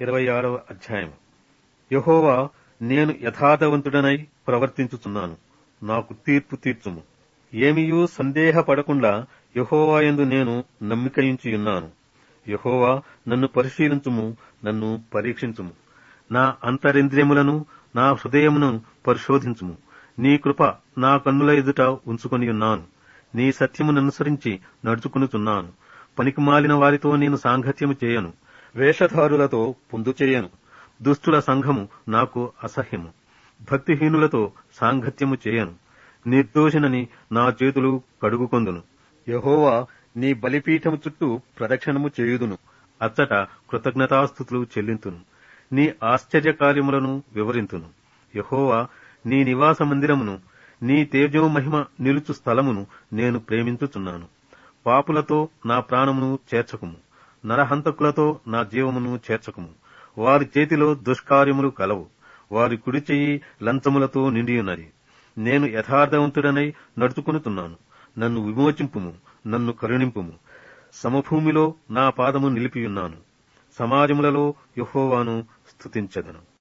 ఇరవై ఆరవ అధ్యాయం యహోవా నేను యథార్థవంతుడనై ప్రవర్తించుచున్నాను నాకు తీర్పు తీర్చుము ఏమియూ సందేహపడకుండా యహోవాయందు నేను నమ్మికయించియున్నాను యహోవా నన్ను పరిశీలించుము నన్ను పరీక్షించుము నా అంతరింద్రియములను నా హృదయమును పరిశోధించుము నీ కృప నా కన్నుల ఎదుట ఉంచుకొని ఉన్నాను నీ సత్యముననుసరించి నడుచుకునుచున్నాను పనికిమాలిన వారితో నేను సాంగత్యము చేయను వేషధారులతో పొందు చేయను దుష్టుల సంఘము నాకు అసహ్యము భక్తిహీనులతో సాంగత్యము చేయను నిర్దోషినని నా చేతులు కడుగుకొందును యహోవా నీ బలిపీఠము చుట్టూ ప్రదక్షిణము చేయుదును అచ్చట కృతజ్ఞతాస్థుతులు చెల్లింతును నీ ఆశ్చర్య కార్యములను వివరింతును యహోవా నీ నివాస మందిరమును నీ తేజో మహిమ నిలుచు స్థలమును నేను ప్రేమించుచున్నాను పాపులతో నా ప్రాణమును చేర్చకుము నరహంతకులతో నా జీవమును చేర్చకుము వారి చేతిలో దుష్కార్యములు కలవు వారి కుడి చెయ్యి లంచములతో నిండియున్నది నేను యథార్థవంతుడనై నడుచుకునుతున్నాను నన్ను విమోచింపుము నన్ను కరుణింపుము సమభూమిలో నా పాదము నిలిపియున్నాను సమాజములలో యహోవాను స్తుతించెదను